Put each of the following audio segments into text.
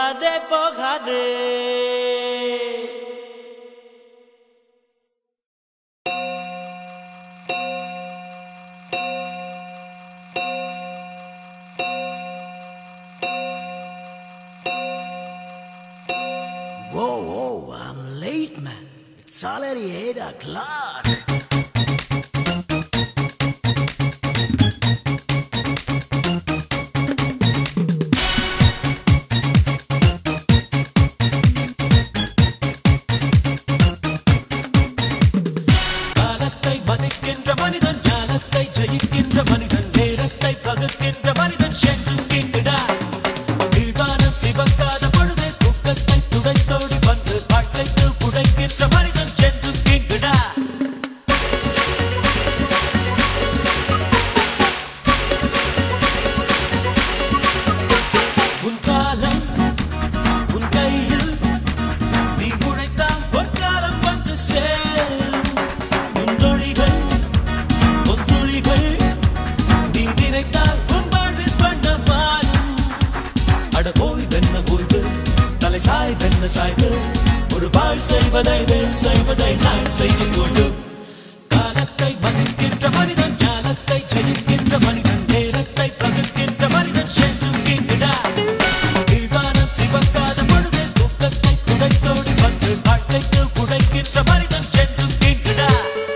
போகாதே போகாதே Whoa, whoa, I'm late, man. It's already 8 o'clock. காலத்தை மதிக்கின்ற மனிதன் ஞானத்தை ஜெயிக்கின்ற மனிதன் நேரத்தை பகுக்கின்ற மனிதன் சென்றும் கேட்கிடா கீழ்வானம் சிவக்காத பொழுது தூக்கத்தை துடைத்தோடி வந்து வாழ்க்கைக்கு புடைக்கின்ற மனிதன் சென்றும் கேட்கிடா உன் காலம் உன் கையில் நீ உழைத்தால் பொற்காலம் வந்து சேரும் உன் நொழிகள் உன் துளிகள் நீ நினைத்தால் உன் வாழ்வில் பண்ண மாறும் அட ஓய்வென்ன ஓய்வு தலை சாய்வென்ன சாய்வு ஒரு வாழ் செய்வதை வேல் செய்வதை நான் செய்ய கூடும் காலத்தை மதிக்கின்ற மனிதன் ஞானத்தை ஜெயிக்கின்ற மனிதன் நேரத்தை பகுக்கின்ற மனிதன் சென்றும் கேட்கிடா கீழ்வானம் சிவக்காத பொழுது தூக்கத்தை குடைத்தோடி வந்து வாழ்க்கைக்கு குடைக்கின்ற மனிதன் சென்றும் கேட்கிடா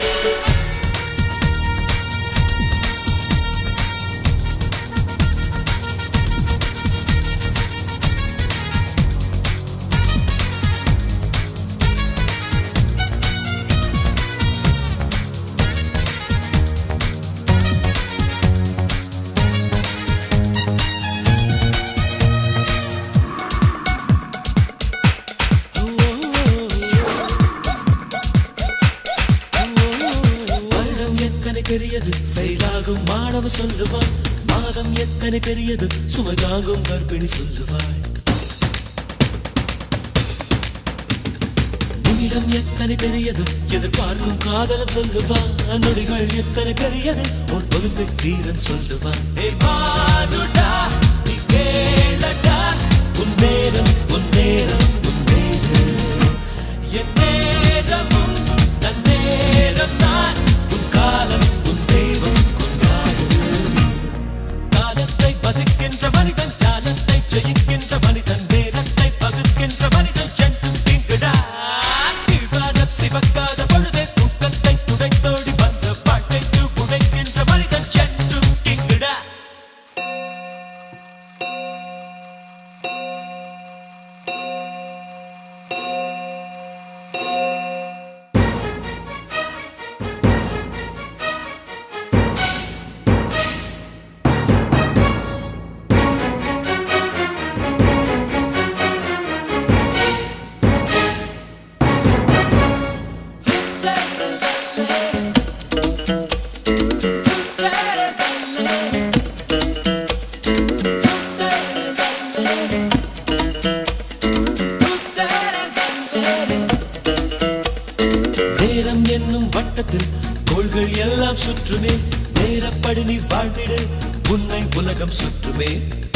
வருடம் எத்தனை பெரியது ஃபெயிலாகும் மாணவ சொல்லுவார் மாதம் எத்தனை பெரியது சுமையாகும் கர்ப்பிணி சொல்லுவாள் நிமிடம் எத்தனை பெரியது எதிர்பார்க்கும் காதலன் சொல்லுவான் நொடிகள் எத்தனை பெரியது ஒரு ஒலிம்பிக் வீரன் சொல்லுவான் ஏய் மானுடா, நீ கேளடா, உன் நேரம், உன் நேரம், உன் நேரம். என் நேரமும் தன் நேரம் தான் உன் காலம் உன் தெய்வம் கொண்டாடு காலத்தை பதிக்கின்ற மனிதன் காலத்தை ஜெயிக்கின்ற மனிதன் நேரத்தை பகுக்கின்ற மனிதன் சென்றும் தீங்குடா கீழ்வானம் சிவக்காத பொழுதே தூக்கத்தை துடைத்தோடி வந்த பாட்டைக்கு புடைக்கின்ற மனிதன் சென்றும் தீங்குடா நேரம் என்னும் வட்டத்தில் கோள்கள் எல்லாம் சுற்றுமே நேரப்படி நீ வாழ்ந்திடு உன்னை உலகம் சுற்றுமே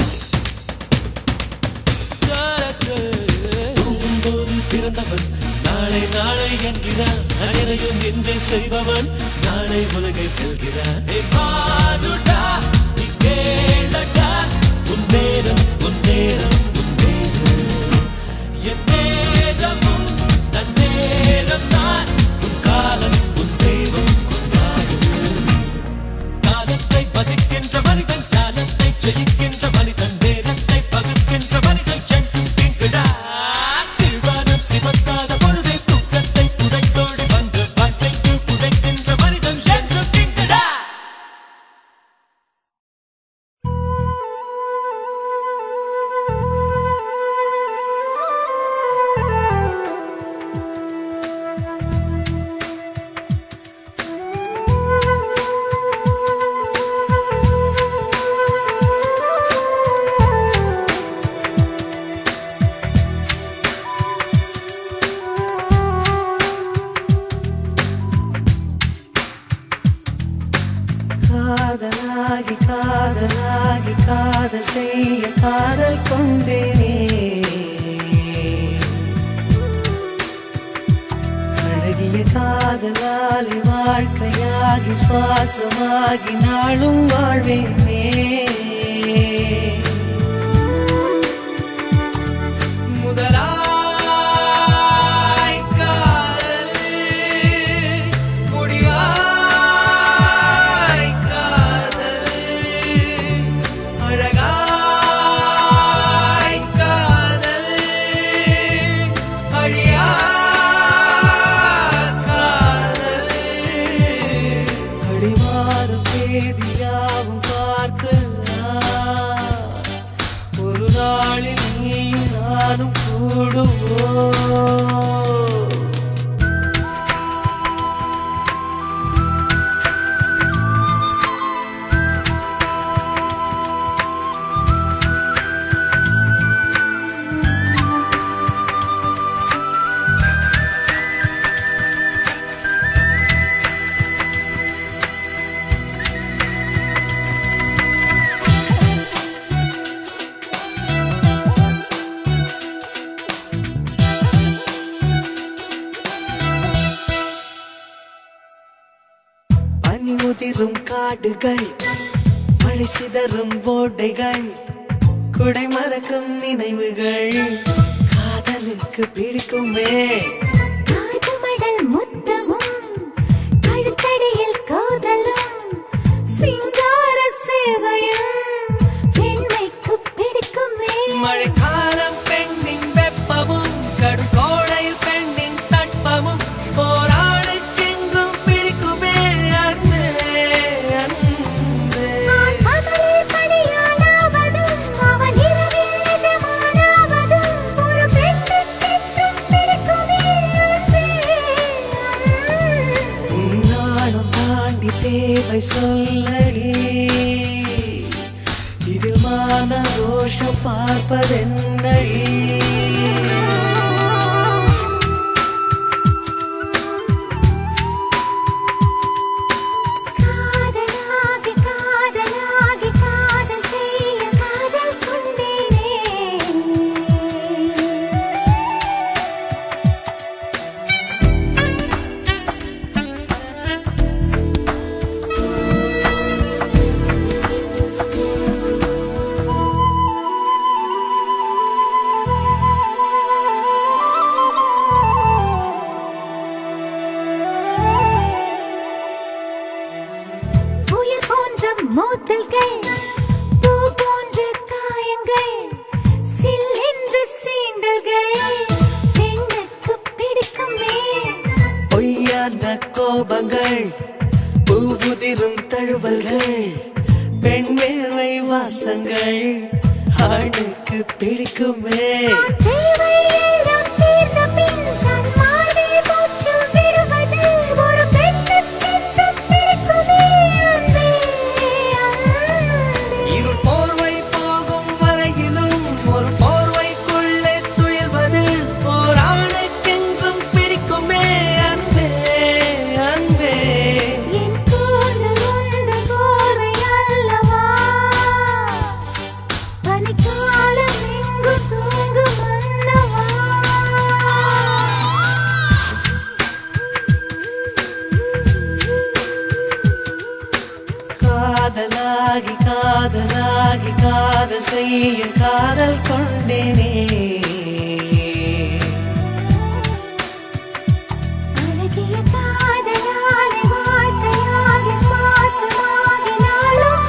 தூங்கும்போது பிறந்தவன் நாளை நாளை என்கிறான் அனைத்தையும் இன்றே செய்பவன் நாளை உலகை வெல்கிறான் ஏய் மானுடா, நீ கேளடா, உன் நேரம் உன் நேரம் உன் நேரம் என் நேரமும் தன் நேரம் தான் உன் காலம் உன் தெய்வம் கொண்டாடு காலத்தை பதிக்கின்ற மனிதன் காலத்தை ஜெயிக்கின்ற மனிதன் நேரத்தை பகுக்கின்ற மனிதன் சென்றும் தீங்குடா திருவானம் சிவக்காத பொழுதை தூக்கத்தை புடைத்தோடி வந்து வாழ்க்கைக்கு புடைக்கின்ற மனிதன் சென்றும் தீங்குடா ஆ வாழ்க்கையாகி சுவாசமாகி நாளும் வாழ்வேனே முதலாய் காதல் முடிவாய் காதல் அழகாய் காதல் அழியா காதல் அடிவாரும் தேதியாவும் பார்த்து ஒரு நாளில் நீயும் நானும் கூடுவோம் பனி உதிரும் காடுகள் மழை சிதறும் ஓடைகள் குடை மறக்கும் நினைவுகள் காதலுக்கு பிடிக்குமே காதுமடல் முத்தமும் கழுத்தடியில் காதலும் சிங்கார சேவையும் பெண்மைக்கு பிடிக்குமே மழைக்காலம் பெண்ணின் வெப்பமும் கடும் கோடையில் பெண்ணின் தட்பமும் போராடுக்கென்றும் பிடிக்குமே அன்பே அன்பே நான் பகலில் பணியாளாவதும் அவன் இரவில் நிஜமானாவதும் ஒரு பெண்ணுக்கென்றும் பிடிக்குமே அன்பே அன்பே நானும் தாண்டி தேவை சொல்லடி இதில் மான ரோஷம் பார்ப்பதென்னடி காதலாகி காதலாகி காதல் செய்ய காதல் கொண்டேனே புயல் போன்ற மோதல்கள் பூ போன்ற காயங்கள் சில்லென்ற சீண்டல்கள் பெண்ணுக்கு பிடிக்குமே பொய்யான கோபங்கள் பூவுதிரும் தழுவல்கள் பெண் வேலை வாசங்கள் ஆணுக்கு பிடிக்குமே நான் தேவை எல்லாம் தீர்ந்த பின் தன் மார்பில் மூச்சு விடுவது ஒரு பெண்ணுக்கென்றும் பிடிக்குமே அன்பே அன்பே இருள் போர்வை போகும் வரையிலும் ஒரு போர்வைக்குள்ளே துயில்வது போராளுக்கென்றும் பிடிக்குமே அன்பே அன்பே என் கூந்தல் உந்த போர்வை அல்லவா பனிக்காலம் எங்கும் தூங்கும் மன்னவா காதலாகி காதலாகி காதல் செய்ய காதல் கொண்டேனே அழகிய காதலாலே வாழ்க்கையாகி சுவாசமாகி நாளும்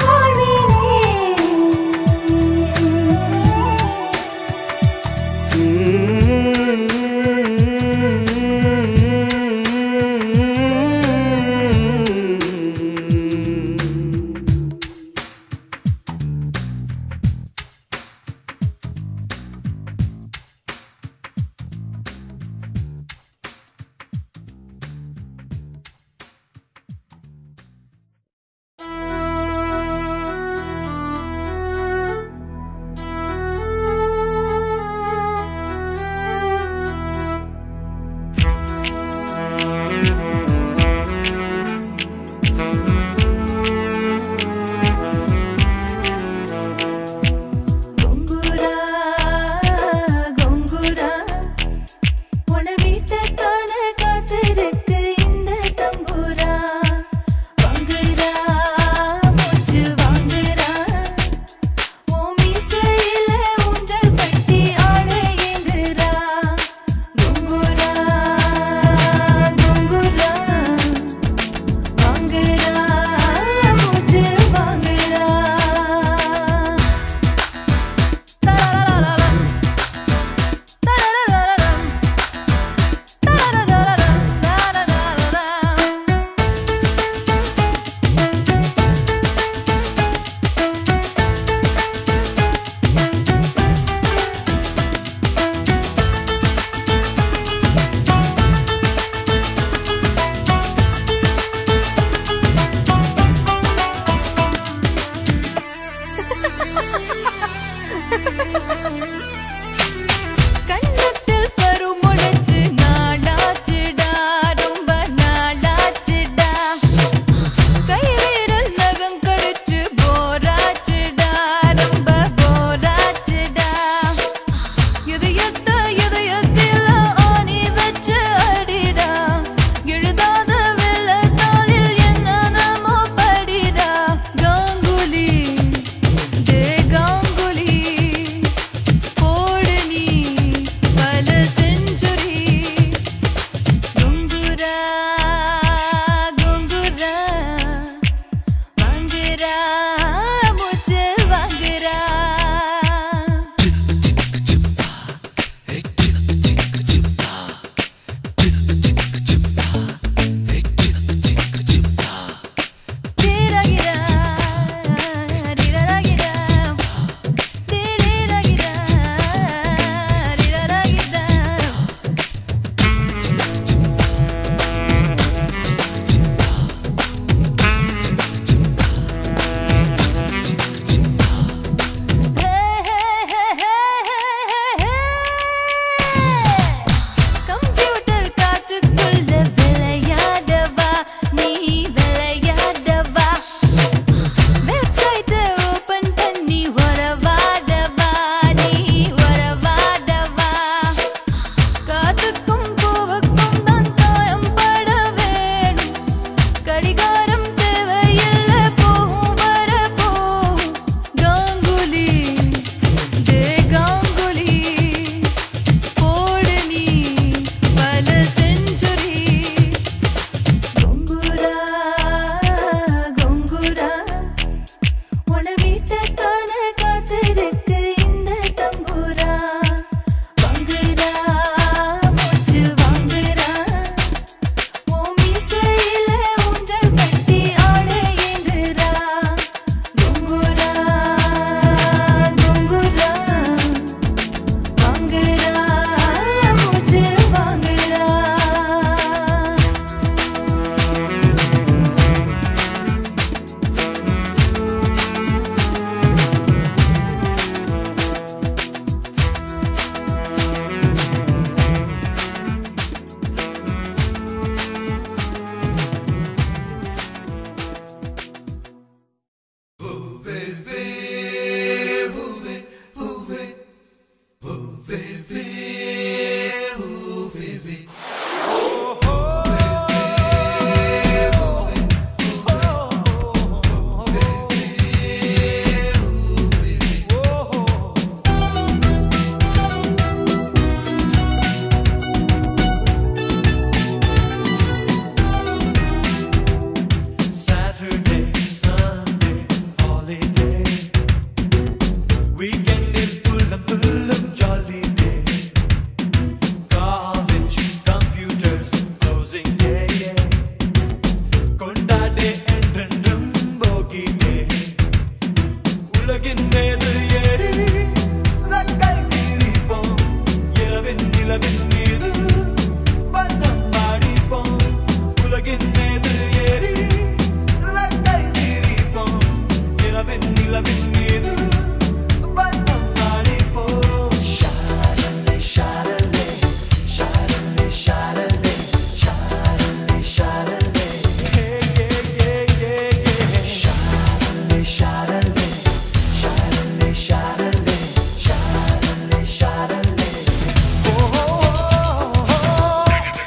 நிலவின் மீது வண்ணம் அடிப்போம் உலகின் மீது ஏறி இலக்கை விரிப்போம் இரவின் நிலவின் மீது வண்ணம் அடிப்போம் ஷாரலே ஷாரலே ஷாரலே ஷாரலே ஷாரலே ஷாரலே ஹே ஹே ஹே ஹே ஹே ஷாரலே ஷாரலே ஷாரலே ஷாரலே ஷாரலே ஷாரலே ஓ ஓ ஓ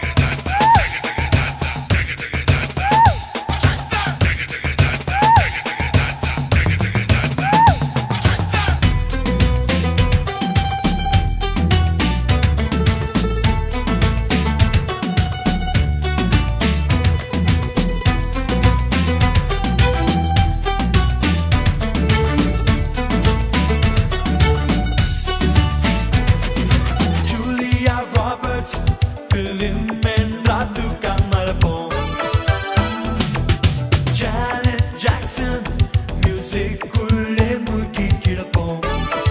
Julia Roberts, film என்றாத்து கமலப்போம் Janet Jackson, music உள்ளே மூழ்கி கிடப்போம்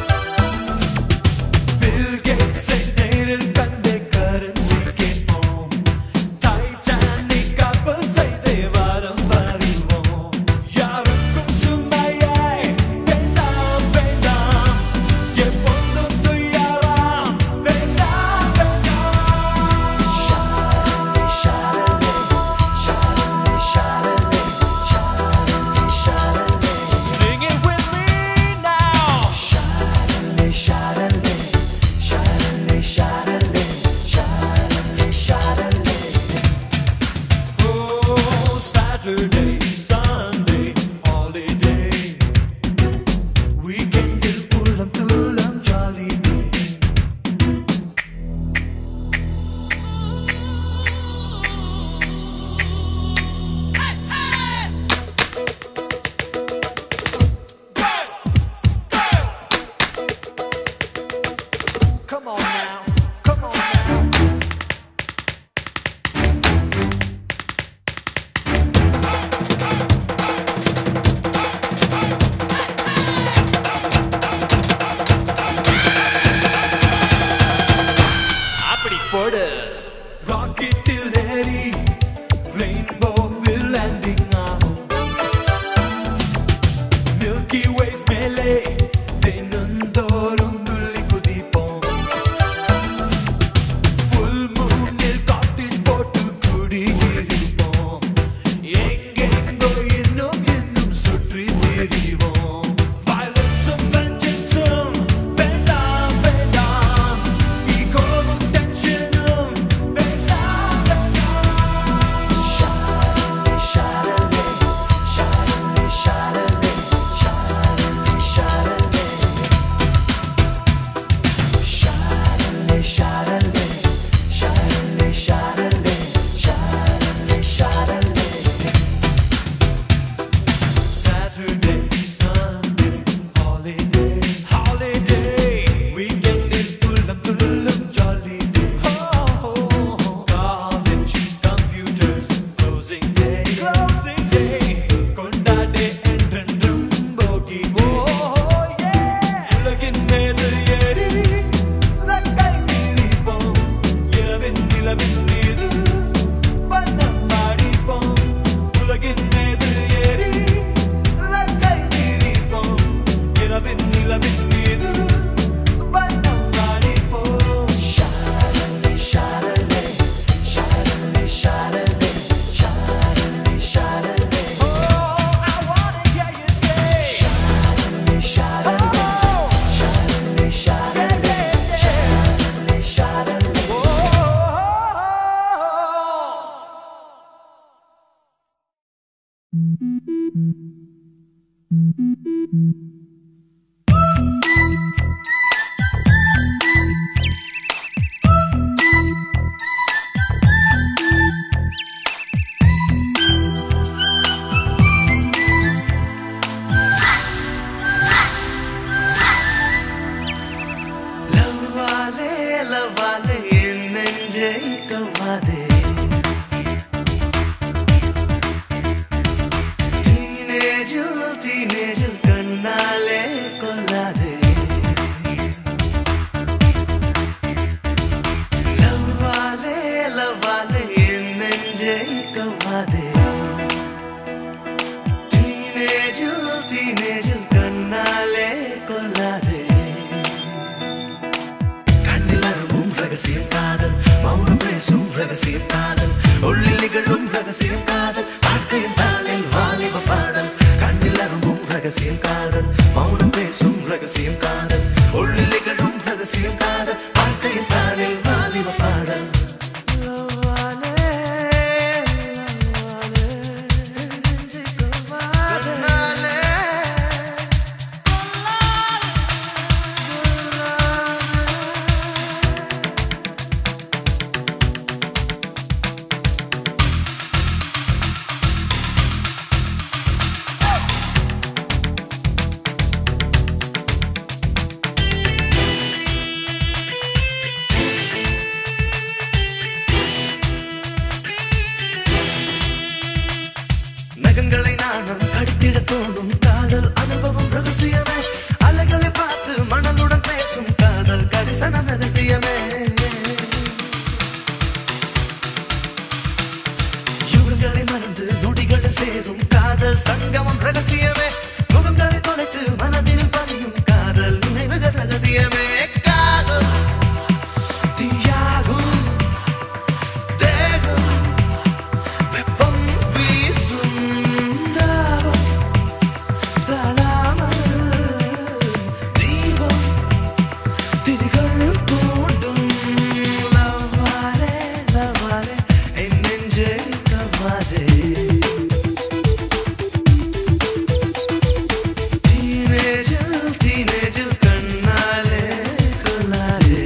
Bill Gates ஐ நேரில் கண்டே currency கேட்போம் Titanic கப்பல் செய்தே வாரம் வருவோம் யாருக்கும் சுமையாய் வேண்டாம் வேண்டாம் எப்போதும் துயரம் வேண்டாம் வேண்டாம் ஷாரலே ஷாரலே ஷாரலே ஷாரலே ஷாரலே Sing it with me now ஷாரலே ஷாரலே ஷாரலே ஷாரலே ஷாரலே ஷாரலே Oh, Saturday, Sunday, holiday. Weekendil உள்ளம் துள்ளும் jolly day. Come on now, come on now. அப்படி போடு ராக்கெட்டில் ஏறி ரெயின்போவில் லேண்டிங் ஆகும் மில்கி வேஸ் மேலே தினந்தோறும் துள்ளி குதிப்போம் ஃபுல் மூனில் காட்டேஜ் போட்டு குடியிருப்போம் எங்கெங்கோ இன்னும் இன்னும் சுற்றி திரிவோம் வயலன்ஸும் வெஞ்சன்ஸும் வேண்டாம் வேண்டாம் ஈகோவும் டென்ஷனும் வேண்டாம் வேண்டாம் ஷாரலே ஷாரலே ஷாரலே ஷாரலே ஷாரலே ஷாரலே ஷாரலே ஷாரலே ஷாரலே ஷாரலே ஷாரலே Saturday, Sunday, holiday, holiday. Weekendil உள்ளம் துள்ளும் jolly day. Oh, oh, oh. College, computers, closing day, closing day. கொண்டாடே என்றென்றும் போகி. Oh, oh, yeah. உலகின் மீது ஏறி இலக்கை விரிப்போம். இரவின் நிலவின் மீது வண்ணம் அடிப்போம். உலகின் மீது ஏறி இலக்கை விரிப்போம். இரவின் நிலவின் மீது வண்ணம் அடிப்போம். ஷாரலே ஷாரலே ஷாரலே ஷாரலே ஷாரலே ஷாரலே Oh, I wanna hear you say ஷாரலே ஷாரலே ஷாரலே ஷாரலே ஷாரலே ஷாரலே Oh லவ்வாலே லவ்வாலே என் நெஞ்சை கவ்வாதே டீனேஜில் டீனேஜில் கண்ணாலே கொல்லாதே காதல் மௌனம் பேசும் ரகசிய காதல் உள்ளில் நிகழும் ரகசிய காதல் வாழ்க்கையின் தாளில் வாலிப பாடல் கண்ணில் அரும்பும் ரகசிய காதல் மௌனம் பேசும் ரகசிய காதல் உள்ளில் நிகழும் ரகசிய காதல் வாழ்க்கையின் தாளில் வாலிப பாடல் நகங்களை நானும் கடித்திட தோணும் காதல் அனுபவம் ரகசியமே அலைகளை பார்த்து மணலுடன் பேசும் காதல் கரிசனம் ரகசியமே யுகங்களை மறந்து நொடிகளில் சேரும் காதல் சங்கமம் ரகசியமே முகங்களை தொலைத்து மனதில் பதியும் காதல் நினைவுகள் ரகசியமே காதல் தீயாகும் தேகம் வெப்பம் வீசும் தாபம் தாழாமல் தீபம் திரிகள் தூண்டும் லவ்வாலே லவ்வாலே என் நெஞ்சை கவ்வாதே டீனேஜில் டீனேஜில் கண்ணாலே கொல்லாதே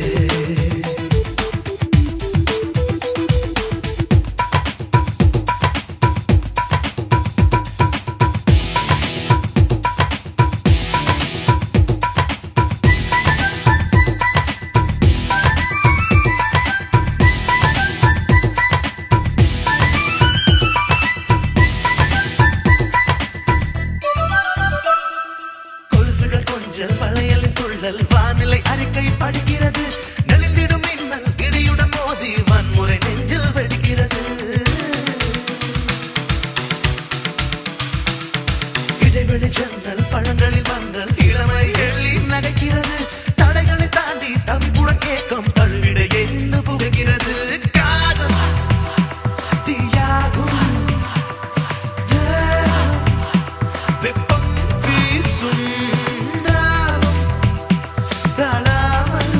கொலுசுகள் கொஞ்சல் வளையலின் துள்ளல் வானிலை அறிக்கை படிக்கிறது நெளிந்திடும் மின்னல் இடியுடன் மோதி வன்முறை நெஞ்சில் வெடிக்கிறது இடைவெளி ஜன்னல் பழங்களில் வந்தல் இளமை எள்ளி நகைக்கிறது தடைகளை தாண்டி தவிப்புடன் ஏக்கம் தழுவிட எழுந்து புகுகிறது காதல் தீயாகும் தேகம் வெப்பம் வீசும் தாகம் தாழாமல்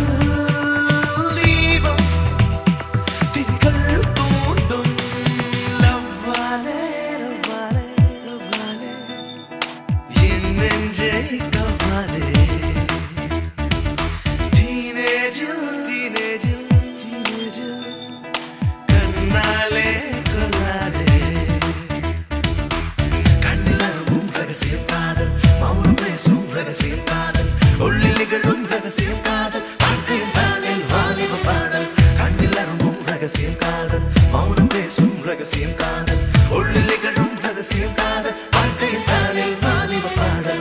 தீபம் திங்கள் தூண்டும் லவ்வாலே லவ்வாலே லவ்வாலே என் நெஞ்சை கவ்வாலே டீனேஜில் டீனேஜில் டீனேஜில் கண்ணாலே கொல்லாதே கண்ணிலவும் ரகசிய காதல் மௌனம் பேசும் ரகசிய காதல் உள்ளில் நிகழும் ரகசிய காதல் வாழ்க்கையின் தாளில் வாலிப பாடல் கண்ணிலவும் ரகசிய காதல் மௌனம் பேசும் ரகசிய காதல் உள்ளில் நிகழும் ரகசிய காதல் வாழ்க்கையின் தாளில் வாலிப பாடல்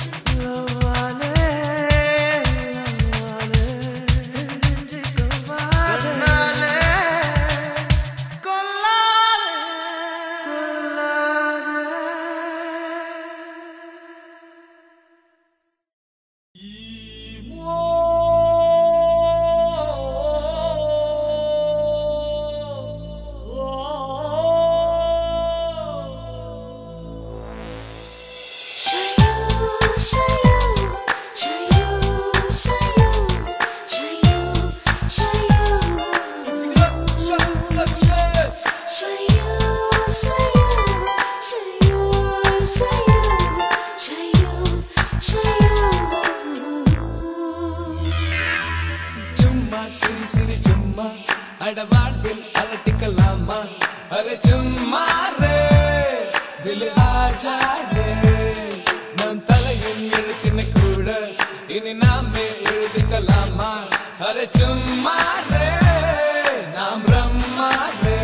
சும்மா சிரி சிரி சும்மா அட வாழ்வில் அலட்டிக்கலாமா அரே சும்மா ரே தில் ஆஜா ரே நம் தலையின் எழுத்தினை கூட இனி நாமே எழுதிக்கலாமா அரே சும்மா ரே நாம் ரம்மா ரே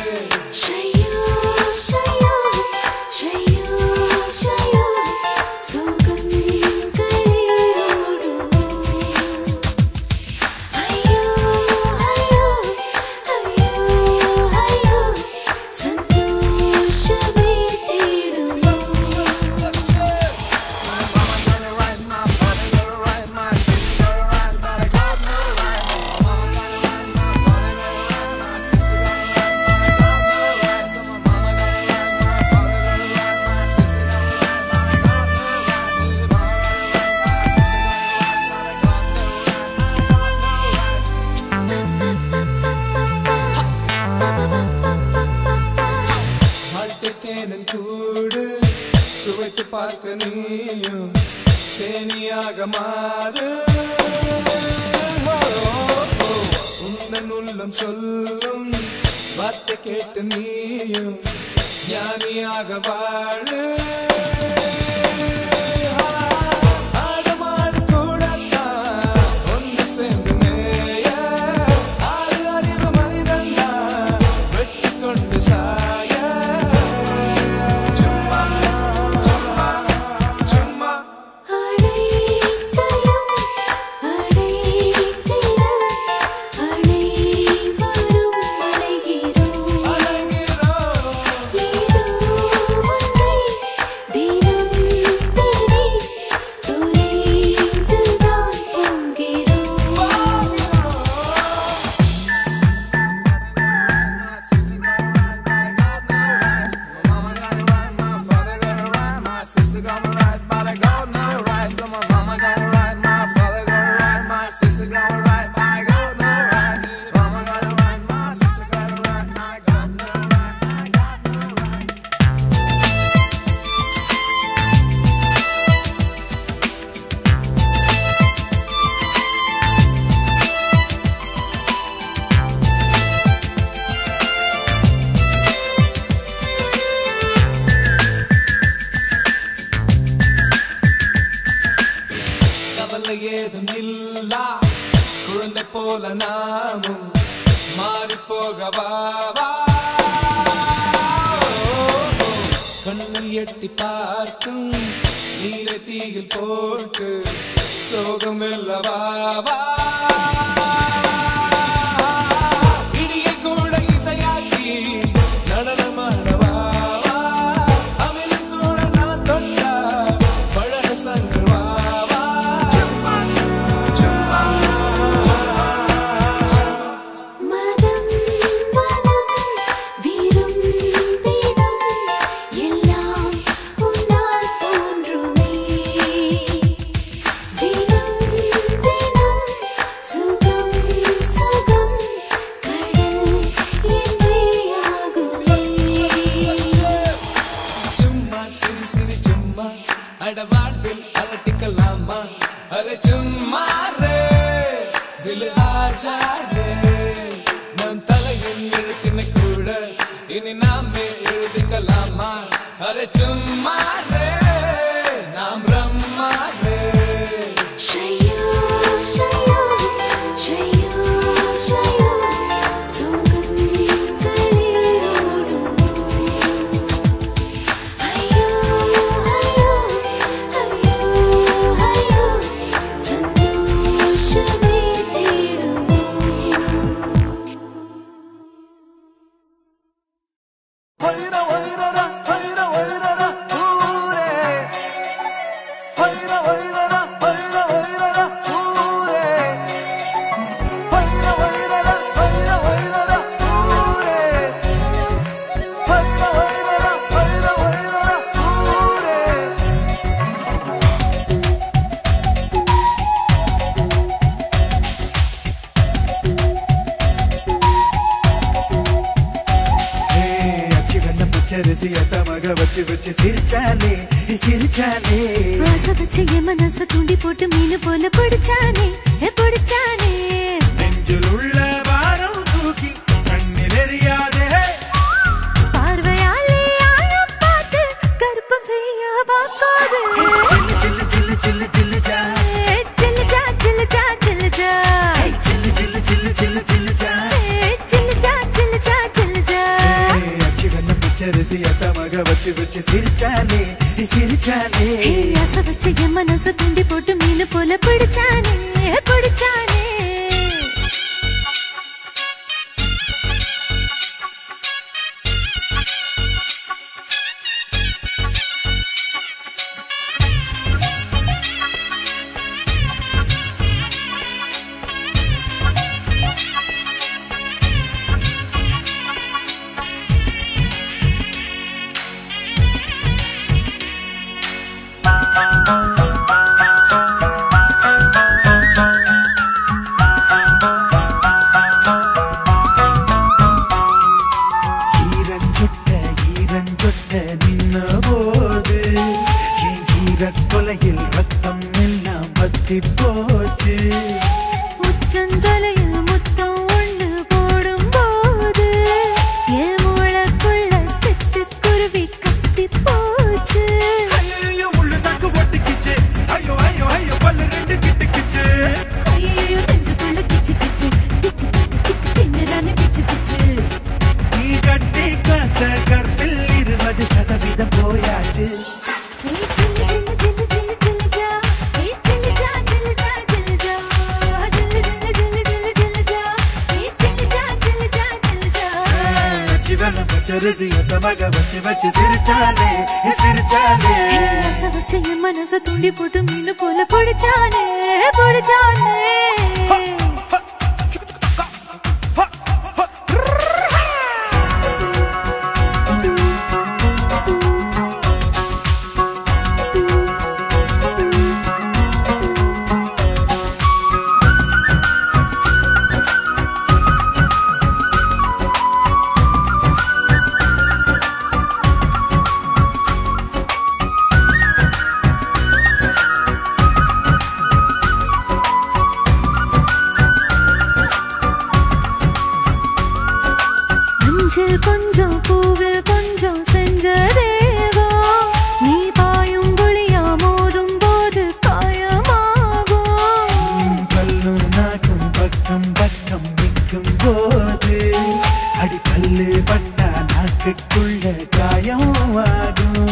சந்தோஷமே தேடுவோம் Right, my பார்க்க நீயும் தேனியாக மாறு உந்தன் உள்ளம் சொல்லும் வார்த்தை கேட்டு நீயும் ஞானியாக வாழு ஆடமாடு கூடத்தான் ஒன்று சேர்ந்து மேய ஆறு அறிவு மனிதன் வெட்டி கொண்டு சாய சும்மா சும்மா சும்மா அடைக்கலம் அடைத்திட அனைவரும் அடைகிறோம் அழகிறோம் ஏதோ ஒன்றை தினம் தேடி தொலைந்துதான் போகிறோம் கவலை ஏதும் இல்லா குழந்தை போல நாமும் மாறி போகவா கண்ணில் எட்டி பார்க்கும் நீரை தீயில் போட்டு சோகம் இல்லவா இடியை கூட இசையாக்கி நடனமாடவா அமிலம் கூட நான் தொட்டா பழக சங்கவாவா சும்மா சும்மா மதம் மனம் விரும்பிடம் எல்லாம் உன்னால் தோன்றுமே தினம் தினம் சுகம் சுகம் கடல் என்றே ஆகுமே சும்மா சிரி சிரி சும்மா அட வாழ்வில் அலட்டிக்கலாமா அரே சும்மா ரே தில் ஆஜா ரே நம் தலையின் எழுத்தின கூட இனி நாமே எழுதிக்கலாமா அரே சும்மா ரே நாம் பிரம்மா ரே ஷையோ ஷையோ ஷையோ ஷையோ சுகங்களே ஓடுமோ ஐயோ ஐயோ ஐயோ ஐயோ சந்தோஷமே தேடுமோ வைர வைரரா வைர வைரரா ஊரே வைர வைரரா வைர வைரரா ஊரே வைர வைரரா வைர வைரரா ஊரே வைர வைரரா வைர வைரரா ஊரே அச்சு வெண்ண பச்சரிசி அத்தமக வச்சு வச்சு சிரிச்சானே சிரிச்சானே ஆசை வச்சு என் மனச தூண்டி போட்டு மீன் போல பிடிச்சானே ஏ பிடிச்சானே நெஞ்சில் உள்ள பாரம் தூக்கி கண்ணில் எரியாதே பார்வையாலே ஆழம் பார்த்து கருப்பம் செய்ய பார்க்காது சில்லு சில்லு சில்லு சில்லு சில்லு ஜா ஏ, சில்லுஜா சில்லுஜா சில்லுஜா சில்லு சில்லு சில்லு சில்லு சில்லு ஜா ஏ, சில்லுஜா சில்லுஜா சில்லுஜா அச்சு வெண்ண பச்சரிசி அத்தமக வச்சு வச்சு சிரிச்சானே சிரிச்சானே ஏ, ஆசை வச்சு என் மனச தூண்டி போட்டு மீன் போல பிடிச்சானே ஏ, பிடிச்சானே மேல பச்சரிசி அந்த மக வச்சு வச்சு சிரிச்சாலே சிரிச்சாலே ஆசை வச்ச என் மனச தூண்டி போட்டு மீன் போல பிடிச்சானே பிடிச்சானே மஞ்சள் கொஞ்சம் பூவில் கொஞ்சம் செஞ்சதேவோ நீ பாயும் புளியா மோதும் போது காயமாகும் பல்லு நாக்கும் பக்கம் பக்கம் நிற்கும் போது அடி பல்லு பட்டா நாக்குக்குள்ள காயம் ஆகும்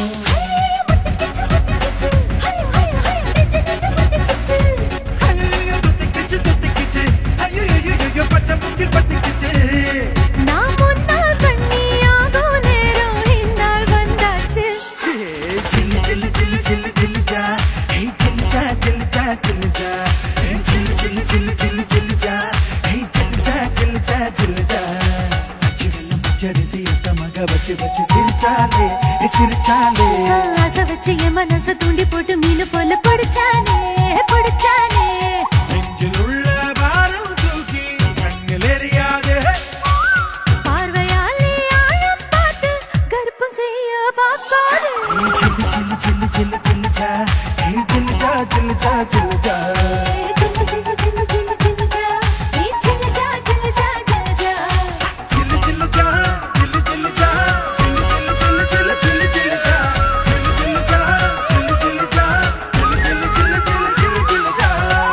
ஐயையோ, துத்திக்கிச்சு, துத்திக்கிச்சு. ஐயையையையோ, பச்சை மூங்கில் பத்திக்கிச்சு. நான் முன்னால் கண்ணியாகும் நேரம் இந்நாள் வந்தாச்சு ஏய், சில்லு, சில்லு, சில்லு, சில்லு, சில்லு ஜா. ஏய், சில்லு ஜா, சில்லு ஜா, சில்லு ஜா. ஏய், சில்லு, சில்லு, சில்லு, சில்லு, சில்லு ஜா. ஏய், சில்லு ஜா, சில்லு ஜா, சில்லு ஜா. அச்சு வெல்லம் பச்சரிசி அத்த மக வச்சு வச்சு சிரிச்சாலே ஏய், சிரிச்சாலே ஆசை வச்சு என் மனச தூண்டி போட்டு மீன் போல பிடிச்சானே பிடிச்சானே நெஞ்சில் உள்ள பாரம் தூக்கி கண்ணில் எரியாது பார்வையாலே ஆழம் பார்த்து கர்ப்பம் செய்ய பார்க்காது சில்லு சில்லு சில்லு சில்லு சில்லு ஜா ஏய், சில்லு ஜா, சில்லு ஜா, சில்லு ஜா. சில்லு சில்லு சில்லு சில்லு சில்லு ஜா நீ சில்லு ஜா சில்லு ஜா சில்லு ஜா சில்லு சில்லு ஜா, சில்லு சில்லு ஜா, சில்லு சில்லு சில்லு சில்லு சில்லு சில்லு ஜா. சில்லு சில்லு ஜா, சில்லு சில்லு ஜா, சில்லு சில்லு சில்லு சில்லு சில்லு சில்லு ஜா.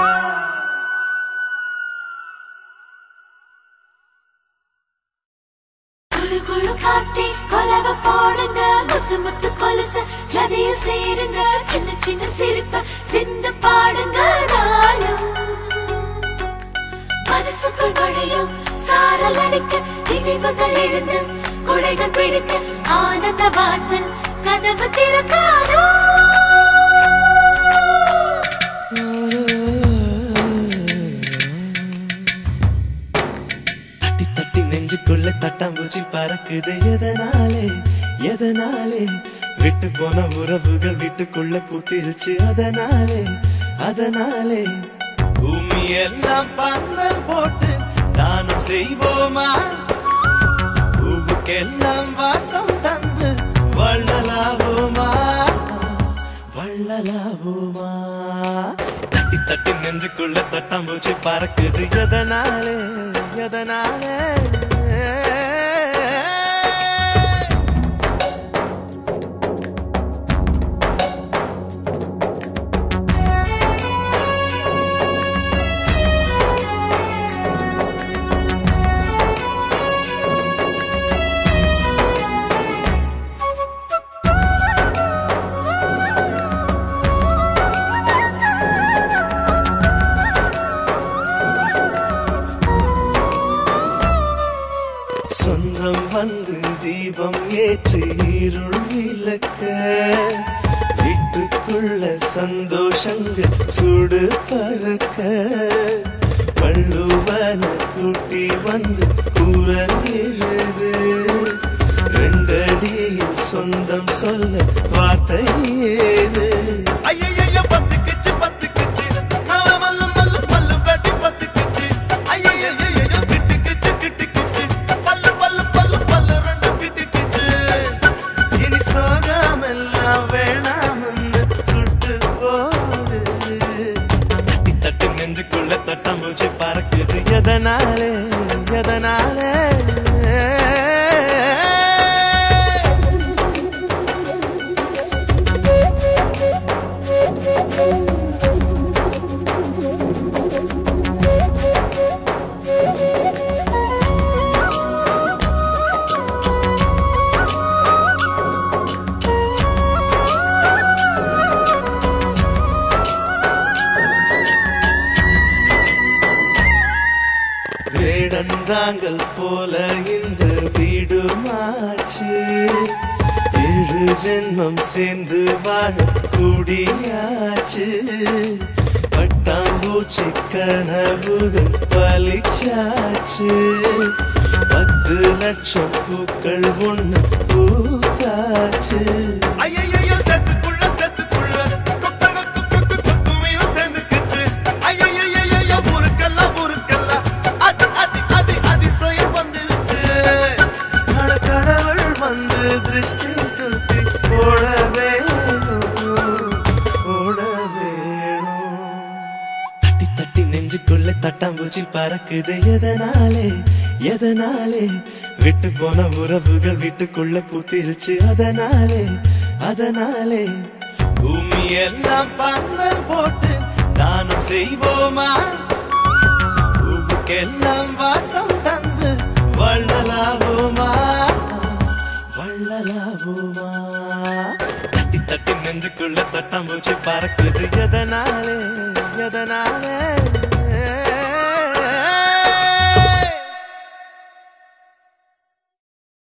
குழு குழு காட்டி கொலவ போடுங்க முத்து முத்து கொலுசு ஜதியில் சேருங்க சின்ன சின்ன சிரிப்பு சிந்து பாடுங்க நாளும் மனசுக்குள் நுழையும் சாரல் அடிக்க நினைவுகள் எழுந்து குடைகள் பிடிக்க ஆனந்த வாசல் கதவு திறக்காதோ தட்டி தட்டி நெஞ்சுக்குள்ள தட்டாம்பூச்சி பறக்குது எதனாலே எதனாலே விட்டு போன உறவுகள் வீட்டுக்குள்ள பூத்திருச்சு அதனாலே அதனாலே பூமி எல்லாம் பந்தல் போட்டு தானம் செய்வோமா பூவுக்கெல்லாம் வாசம் தந்து வள்ளலாவோமா வள்ளலாவோமா தட்டி தட்டி நெஞ்சுக்குள்ள தட்டாம்பூச்சி பறக்குது எதனாலே எதனாலே சொந்தம் வந்து தீபம் ஏற்றி இருள் விளக்க வீட்டுக்குள்ள சந்தோஷங்கள் சுடு பறக்க வள்ளுவன கூட்டி வந்து குரல் எழுது ரெண்டடியில் சொந்தம் சொல்ல வார்த்தை ஏது ஐயையோ பத்துக்குச்சு பத்துக்குச்சு நாள மல்லு மல்லு பல்லு வெட்டி பத்துக்குச்சு ஐயையோ கிட்டுக்குச்சு கிட்டுக்குச்சு பல்லு பல்லு பல்லு பல்லு ரெண்டு கிட்டுக்குச்சு இனி சோகாமெல்லாம் வேணாம்னு சுட்டு போடு தட்டி தட்டி நெஞ்சுக்குள்ள தட்டாம்பூச்சி பறக்குது எதனாலே எதனாலே நாங்கள் போல இந்த வீடு மாச்சு ஏழு ஜென்மம் சேர்ந்து வாழ கூடியாச்சு பட்டாம்பூச்சி கனவுகள் பலிச்சாச்சு பத்து லட்சம் பூக்கள் ஒண்ணு பூத்தாச்சு ஐயையையோ, செத்துக்குள்ள, செத்துக்குள்ள, கொக்க, கொக்க, கொக்க, கொக்குமீனும் சேர்ந்துக்கிச்சு. ஐயையையையோ, ஊருக்கெல்லாம், ஊருக்கெல்லாம், அதி, அதி, அதி, அதிசயம் வந்துருச்சு. அட கடவுள் வந்து திருஷ்டி சுத்தி போட வேணும் போட வேணும் தட்டி தட்டி நெஞ்சுக்குள்ள தட்டாம்பூச்சி பறக்குது எதனாலே எதனாலே விட்டு போன உறவுகள் வீட்டுக்குள்ள பூத்திருச்சு அதனாலே அதனாலே பூமி எல்லாம் பந்தல் போட்டு தானம் செய்வோமா பூவுக்கெல்லாம் வாசம் தந்து வள்ளலாவோமா வள்ளலாவோமா தட்டி தட்டி நெஞ்சுக்குள்ள தட்டாம்பூச்சி பறக்குது எதனாலே எதனாலே